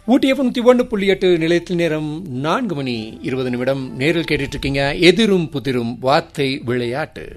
ஊட்டி FM நூற்றி ஒன்று புள்ளி எட்டு நிலையத்தில் நேரம் நான்கு மணி இருபது நிமிடம் நேரில் கேட்டுட்டு இருக்கீங்க எதிரும் புதிரும் வார்த்தை விளையாட்டு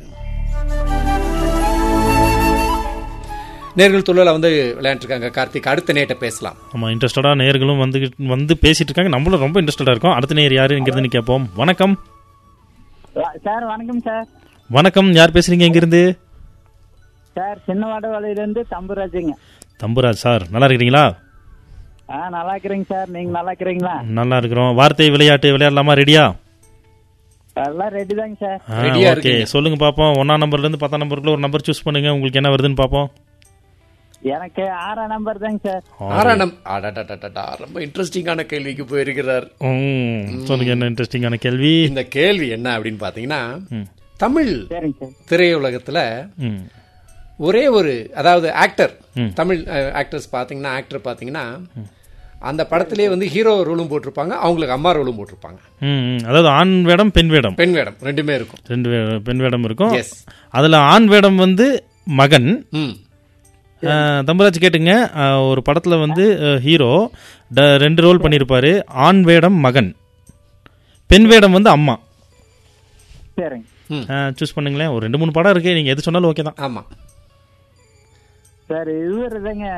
நேர்கள் தொழில வந்து விளையாண்டுருக்காங்க கார்த்திக் அடுத்த நேட்ட பேசலாம் ஆமாம் இன்ட்ரெஸ்டடாக நேர்களும் வந்து வந்து பேசிட்டு இருக்காங்க நம்மளும் ரொம்ப இன்ட்ரெஸ்டடாக இருக்கோம் அடுத்த நேர் யாரு இங்கிருந்து கேட்போம் வணக்கம் சார் வணக்கம் சார் வணக்கம் யார் பேசுறீங்க இங்கிருந்து சார் சின்னவாடவாளையிலேருந்து தம்புராஜுங்க தம்புராஜ் சார் நல்லா இருக்கிறீங்களா ஆ நல்லா இருக்கிறேங்க சார் நீங்க நல்லா இருக்கிறீங்களா நல்லா இருக்கிறோம் வார்த்தை விளையாட்டு விளையாடலாமா ரெடியா எல்லாம் ரெடி தாங்க சார் ரெடியா ஓகே இருக்கீங்க. சொல்லுங்க பார்ப்போம் ஒன்றாம் நம்பர்லேருந்து பத்தாம் நம்பருக்குள்ள ஒரு நம்பர் சூஸ் பண்ணுங்க உங்களுக்கு என்ன வருதுன்னு பார்ப்போம் எனக்கு ஆறாம் நம்பர் தாங்க சார் ஆறாம் அடடடடடா, ரொம்ப இன்ட்ரெஸ்டிங்கான கேள்விக்கு போயிருக்கிறார் ம், சொல்லுங்க என்ன இன்ட்ரெஸ்டிங்கான கேள்வி இந்த கேள்வி என்ன அப்படின்னு பாத்தீங்கன்னா தமிழ் சரிங்க சார் திரையுலகத்துல ம் ஒரே ஒரு அதாவது ஆக்டர் ம். தமிழ் ஆக்டர்ஸ் பாத்தீங்கன்னா ஆக்டர் பாத்தீங்கன்னா அந்த படத்திலே வந்து ஹீரோ ரோலும் போட்டிருப்பாங்க அவங்களுக்கு அம்மா ரோலும் போட்டிருப்பாங்க ம், ம். அதாவது ஆண் வேடம் பெண் வேடம் பெண் வேடம் ரெண்டுமே இருக்கும் ரெண்டு வே- பெண் வேடம் இருக்கும் எஸ் அதில் ஆண் வேடம் வந்து மகன் ம் அஹ், தம்பராஜ் கேட்டுங்க அஹ், ஒரு படத்தில் வந்து அஹ், ஹீரோ ட ரெண்டு ரோல் பண்ணியிருப்பாரு ஆண் வேடம் மகன் பெண் வேடம் வந்து அம்மா சரிங்க சூஸ் பண்ணுங்களேன் ஒரு ரெண்டு மூணு படம் இருக்கு நீங்கள் எது சொன்னாலும் ஓகே தான் ஆமா சார் இவர் தாங்க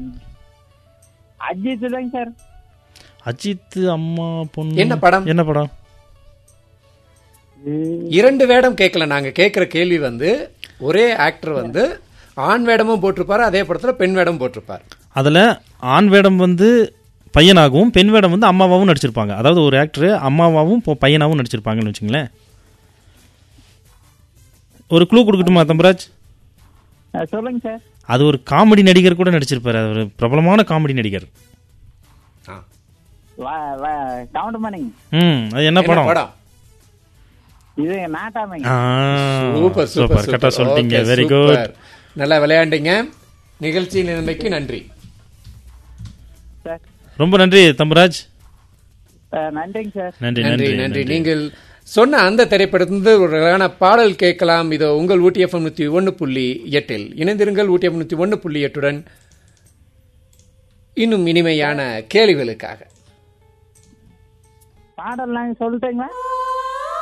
அஜித் தாங்க சார் அஜித் அம்மா பொண்ணு என்ன படம்? என்ன படம் இரண்டு வேடம் கேட்கல நாங்க கேட்கிற கேள்வி வந்து ஒரே ஆக்டர் வந்து ஆண் வேடமும் போட்டிருப்பாரு அதே படத்துல பெண் வேடம் போட்டிருப்பாரு அதில் ஆண் வேடம் வந்து பையனாகவும் பெண் வேடம் வந்து அம்மாவாகவும் நடிச்சிருப்பாங்க அதாவது ஒரு ஆக்டர் அம்மாவாகவும் இப்போ பையனாகவும் நடிச்சிருப்பாங்கன்னு வச்சுங்களேன் ஒரு க்ளூ கொடுக்கட்டுமா தம்பராஜ் ஆ, சொல்லுங்க சார் அது ஒரு காமெடி நடிகர் கூட நடிச்சிருப்பாரு அது ஒரு பிரபலமான காமெடி நடிகர் ஆ. கவுண்ட் பண்ணிங்க ம் அது என்ன என்ன படம் படம் இது நாட்டாமைங்க ஆ, சூப்பர் சூப்பர் கரெக்டா சூப்பர் சொல்லிட்டீங்க Okay, வெரி super. குட் நல்லா விளையாண்டீங்க நிகழ்ச்சி நிலைமைக்கு நன்றி சார் ரொம்ப நன்றி தம்பராஜ் ஆ, நன்றிங்க சார் நன்றி நன்றி நன்றி நன்றி நீங்கள் சொன்ன அந்த திரைப்படத்திலிருந்து ஒரு அழகான பாடல் கேட்கலாம் இதோ உங்கள் ஊட்டி எஃப்எம் நூற்றி ஒன்று புள்ளி எட்டில் இணைந்திருங்கள் ஊட்டி எஃப்எம் நூற்றி ஒன்று புள்ளி எட்டுடன் இன்னும் இனிமையான கேள்விகளுக்காக பாடல் நாங்கள் சொல்லட்டுங்களா